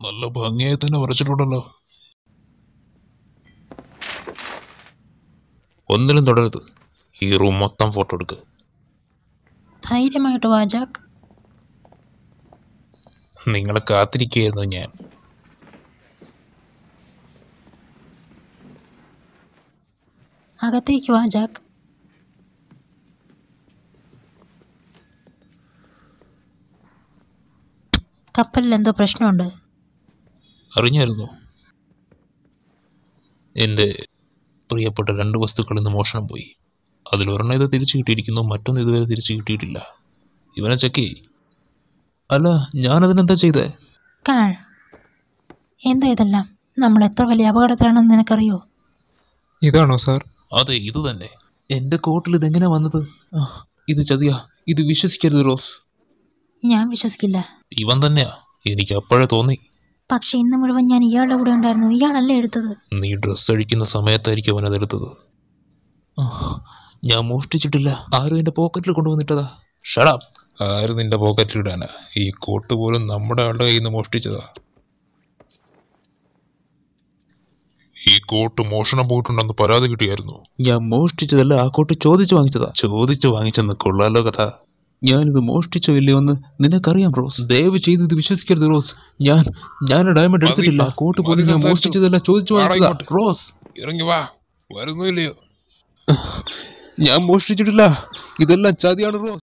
നല്ല ഭംഗിയായി തന്നെ വരച്ചിട്ടുണ്ടല്ലോ ഒന്നിലും തുടരുത് ഈ റൂം മൊത്തം ഫോട്ടോ എടുക്ക് ധൈര്യമായിട്ട് വാ ജാക്ക് നിങ്ങളെ കാത്തിരിക്കുകയായിരുന്നു ഞാൻ അകത്തേക്ക് വാ ജാക്ക് കപ്പലിൽ എന്തോ പ്രശ്നമുണ്ട് അറിഞ്ഞായിരുന്നു എൻ്റെ പ്രിയപ്പെട്ട രണ്ട് വസ്തുക്കളിൽ നിന്ന് മോഷണം പോയി അതിലൊരെണ്ണം ഇത് തിരിച്ചു കിട്ടിയിരിക്കുന്നു മറ്റൊന്ന് ഇതുവരെ തിരിച്ചു കിട്ടിയിട്ടില്ല ഇവനെ ചെക്ക് ചെയ് അല്ല ഞാനതിനെന്താ ചെയ്തേ കാൾ എന്താ ഇതെല്ലാം നമ്മൾ എത്ര വലിയ അപകടത്തിലാണെന്ന് നിനക്കറിയോ ഇതാണോ സാർ അതെ ഇത് തന്നെ എൻ്റെ കോട്ടിൽ ഇതെങ്ങനെ വന്നത് ആ, ഇത് ചതിയാ ഇത് വിശ്വസിക്കരുത് റോസ് ഞാൻ വിശ്വസിക്കില്ല ഇവൻ തന്നെയാ എനിക്ക് അപ്പോഴേ തോന്നി പക്ഷെ ഇന്ന് മുഴുവൻ ഞാൻ ഇയാളുടെ കൂടെ ഉണ്ടായിരുന്നു ഇയാളല്ലേ എടുത്തത് നീ ഡ്രസ്സ് അഴിക്കുന്ന സമയത്തായിരിക്കും അവൻ അതെടുത്തത് ആ, ഞാൻ മോഷ്ടിച്ചിട്ടില്ല ആരും എൻ്റെ പോക്കറ്റിൽ കൊണ്ടുവന്നിട്ടതാ ഷടാപ്പ് ആരും നിന്റെ പോക്കറ്റിൽ ഇടാനാ ഈ കോട്ട് പോലും നമ്മുടെ ആളുടെ കയ്യിൽ നിന്ന് മോഷ്ടിച്ചതാ ഈ കോട്ട് മോഷണം പോയിട്ടുണ്ടെന്ന് പരാതി കിട്ടിയായിരുന്നു ഞാൻ മോഷ്ടിച്ചതല്ല ആ കോട്ട് ചോദിച്ചു വാങ്ങിച്ചതാ ചോദിച്ചു വാങ്ങിച്ചെന്ന് കൊള്ളാലോ കഥ ഞാനിത് മോഷ്ടിച്ചോ ഇല്ലയോ എന്ന് നിനക്കറിയാം റോസ് ദയവ് ചെയ്ത് ഇത് വിശ്വസിക്കരുത് റോസ് ഞാൻ ഞാൻ ഡയമണ്ട് എടുത്തിട്ടില്ല ആ കോട്ട് പോലും ഞാൻ മോഷ്ടിച്ചതല്ല ചോദിച്ചു വാങ്ങിച്ചതാ റോസ് ഇറങ്ങി വാ വരുന്നില്ലയോ ഞാൻ മോഷ്ടിച്ചിട്ടില്ല ഇതെല്ലാം ചതിയാണ് റോസ്